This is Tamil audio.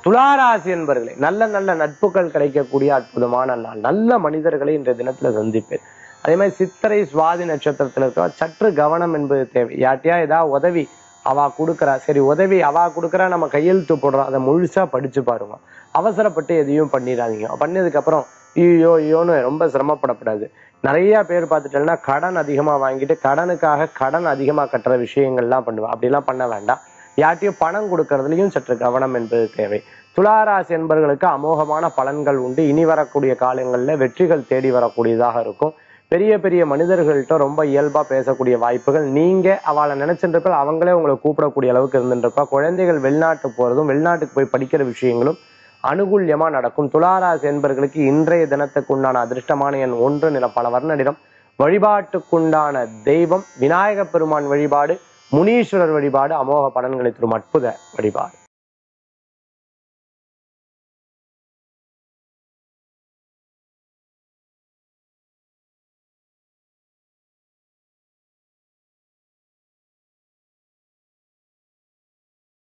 துளாராசி என்பர்களே நல்ல நல்ல நட்புகள் கிடைக்கக்கூடிய அற்புதமான நாள் நல்ல மனிதர்களை இன்றைய தினத்துல சந்திப்பேன் அதே மாதிரி சித்திரை சுவாதி நட்சத்திரத்துல இருக்க சற்று கவனம் என்பது தேவை யார்ட்டையா ஏதாவது உதவி அவா கொடுக்குறா சரி உதவி அவா கொடுக்குறா நம்ம கையெழுத்து போடுறோம் அதை முழுசா படிச்சு பாருங்க அவசரப்பட்டு எதையும் பண்ணிடாதீங்க பண்ணதுக்கு அப்புறம் ஐயோ ஐயோன்னு ரொம்ப சிரமப்படக்கூடாது நிறைய பேர் பார்த்துட்டோம்னா கடன் அதிகமா வாங்கிட்டு கடனுக்காக கடன் அதிகமா கட்டுற விஷயங்கள்லாம் பண்ணுவா அப்படிலாம் பண்ண வேண்டாம் யார்ட்டையும் பணம் கொடுக்கறதுலயும் சற்று கவனம் என்பது தேவை துளாராசி என்பவர்களுக்கு அமோகமான பலன்கள் உண்டு இனி வரக்கூடிய காலங்கள்ல வெற்றிகள் தேடி வரக்கூடியதாக இருக்கும் பெரிய பெரிய மனிதர்கள்ட்ட ரொம்ப இயல்பா பேசக்கூடிய வாய்ப்புகள் நீங்க அவளை நினைச்சிட்டு அவங்களே உங்களை கூப்பிடக்கூடிய அளவுக்கு இருந்துருப்பா குழந்தைகள் வெளிநாட்டு போறதும் வெளிநாட்டுக்கு போய் படிக்கிற விஷயங்களும் அனுகூல்யமா நடக்கும் துளாராசி என்பர்களுக்கு இன்றைய தினத்துக்கு உண்டான அதிர்ஷ்டமான எண் ஒன்று நில பல வர்ண நிறம் வழிபாட்டுக்குண்டான தெய்வம் விநாயக பெருமான் வழிபாடு முனீஸ்வரர் வழிபாடு அமோக பலன்களை தரும் அற்புத வழிபாடு